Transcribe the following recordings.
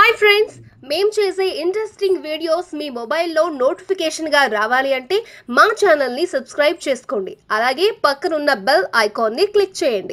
hi friends మేం చేసే interesting videos మీ మొబైల్లో నోటిఫికేషన్గా రావాలి అంటే మా ఛానల్ని సబ్స్క్రైబ్ చేసుకోండి అలాగే పక్కనున్న బెల్ ఐకాన్ని క్లిక్ చేయండి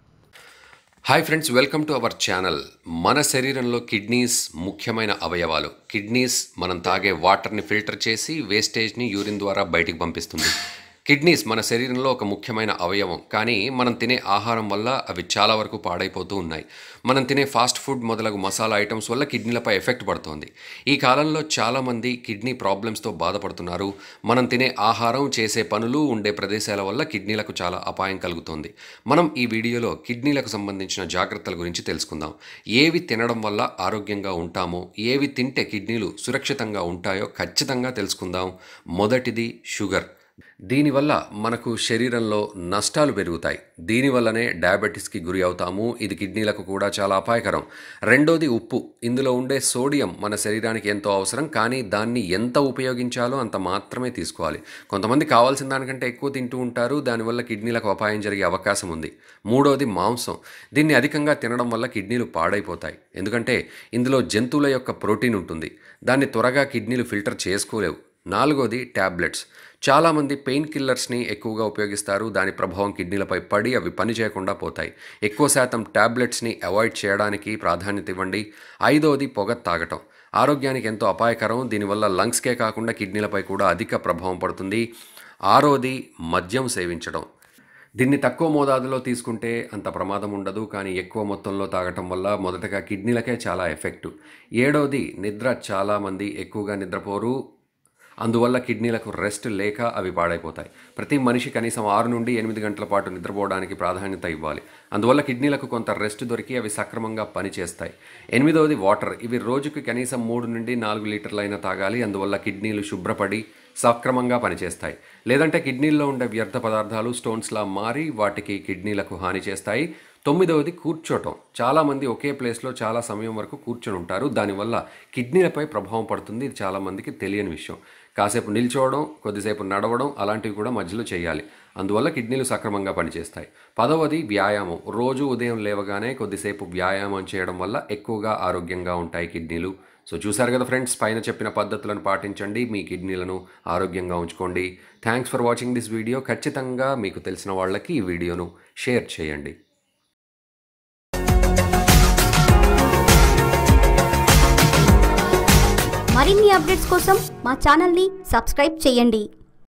hi friends welcome to our channel మన శరీరంలో కిడ్నీస్ ముఖ్యమైన అవయవాలు కిడ్నీస్ మనం తాగే వాటర్ని ఫిల్టర్ చేసి వేస్టేజ్ని యూరిన్ ద్వారా బయటికి పంపిస్తుంది కిడ్నీస్ మన శరీరంలో ఒక ముఖ్యమైన అవయవం కానీ మనం తినే ఆహారం వల్ల అవి చాలా వరకు పాడైపోతూ ఉన్నాయి మనం తినే ఫాస్ట్ ఫుడ్ మొదలగు మసాలా ఐటమ్స్ వల్ల కిడ్నీలపై ఎఫెక్ట్ పడుతోంది ఈ కాలంలో చాలామంది కిడ్నీ ప్రాబ్లమ్స్తో బాధపడుతున్నారు మనం తినే ఆహారం చేసే పనులు ఉండే ప్రదేశాల వల్ల కిడ్నీలకు చాలా అపాయం కలుగుతోంది మనం ఈ వీడియోలో కిడ్నీలకు సంబంధించిన జాగ్రత్తల గురించి తెలుసుకుందాం ఏవి తినడం వల్ల ఆరోగ్యంగా ఉంటామో ఏవి తింటే కిడ్నీలు సురక్షితంగా ఉంటాయో ఖచ్చితంగా తెలుసుకుందాం మొదటిది షుగర్ దీనివల్ల మనకు శరీరంలో నష్టాలు పెరుగుతాయి దీనివల్లనే డయాబెటీస్కి గురి అవుతాము ఇది కిడ్నీలకు కూడా చాలా అపాయకరం రెండోది ఉప్పు ఇందులో ఉండే సోడియం మన శరీరానికి ఎంతో అవసరం కానీ దాన్ని ఎంత ఉపయోగించాలో అంత మాత్రమే తీసుకోవాలి కొంతమంది కావాల్సిన దానికంటే ఎక్కువ తింటూ ఉంటారు దానివల్ల కిడ్నీలకు అపాయం జరిగే అవకాశం ఉంది మూడోది మాంసం దీన్ని అధికంగా తినడం వల్ల కిడ్నీలు పాడైపోతాయి ఎందుకంటే ఇందులో జంతువుల యొక్క ప్రోటీన్ ఉంటుంది దాన్ని త్వరగా కిడ్నీలు ఫిల్టర్ చేసుకోలేవు నాలుగోది ట్యాబ్లెట్స్ చాలామంది పెయిన్ కిల్లర్స్ని ఎక్కువగా ఉపయోగిస్తారు దాని ప్రభావం కిడ్నీలపై పడి అవి పని చేయకుండా పోతాయి ఎక్కువ శాతం ట్యాబ్లెట్స్ని అవాయిడ్ చేయడానికి ప్రాధాన్యత ఇవ్వండి ఐదోది పొగ తాగటం ఆరోగ్యానికి ఎంతో అపాయకరం దీనివల్ల లంగ్స్కే కాకుండా కిడ్నీలపై కూడా అధిక ప్రభావం పడుతుంది ఆరోది మద్యం సేవించడం దీన్ని తక్కువ మోతాదులో తీసుకుంటే అంత ప్రమాదం ఉండదు కానీ ఎక్కువ మొత్తంలో తాగటం వల్ల మొదటగా కిడ్నీలకే చాలా ఎఫెక్టు ఏడోది నిద్ర చాలామంది ఎక్కువగా నిద్రపోరు అందువల్ల కిడ్నీలకు రెస్ట్ లేక అవి పాడైపోతాయి ప్రతి మనిషి కనీసం ఆరు నుండి ఎనిమిది గంటల పాటు నిద్రపోవడానికి ప్రాధాన్యత ఇవ్వాలి అందువల్ల కిడ్నీలకు కొంత రెస్ట్ దొరికి అవి సక్రమంగా పనిచేస్తాయి ఎనిమిదవది వాటర్ ఇవి రోజుకి కనీసం మూడు నుండి నాలుగు లీటర్లైనా తాగాలి అందువల్ల కిడ్నీలు శుభ్రపడి సక్రమంగా పనిచేస్తాయి లేదంటే కిడ్నీల్లో ఉండే వ్యర్థ పదార్థాలు స్టోన్స్లా మారి వాటికి కిడ్నీలకు హాని చేస్తాయి తొమ్మిదవది కూర్చోటం చాలామంది ఒకే ప్లేస్లో చాలా సమయం వరకు కూర్చొని ఉంటారు దానివల్ల కిడ్నీలపై ప్రభావం పడుతుంది ఇది చాలామందికి తెలియని విషయం కాసేపు నిల్చోవడం కొద్దిసేపు నడవడం అలాంటివి కూడా మధ్యలో చేయాలి అందువల్ల కిడ్నీలు సక్రమంగా పనిచేస్తాయి పదవది వ్యాయామం రోజు ఉదయం లేవగానే కొద్దిసేపు వ్యాయామం చేయడం వల్ల ఎక్కువగా ఆరోగ్యంగా ఉంటాయి కిడ్నీలు సో చూసారు కదా ఫ్రెండ్స్ పైన చెప్పిన పద్ధతులను పాటించండి మీ కిడ్నీలను ఆరోగ్యంగా ఉంచుకోండి thanks for watching this video ఖచ్చితంగా మీకు తెలిసిన వాళ్ళకి ఈ వీడియోను షేర్ చేయండి మరిన్ని అప్డేట్స్ కోసం మా ఛానల్ని సబ్స్క్రైబ్ చేయండి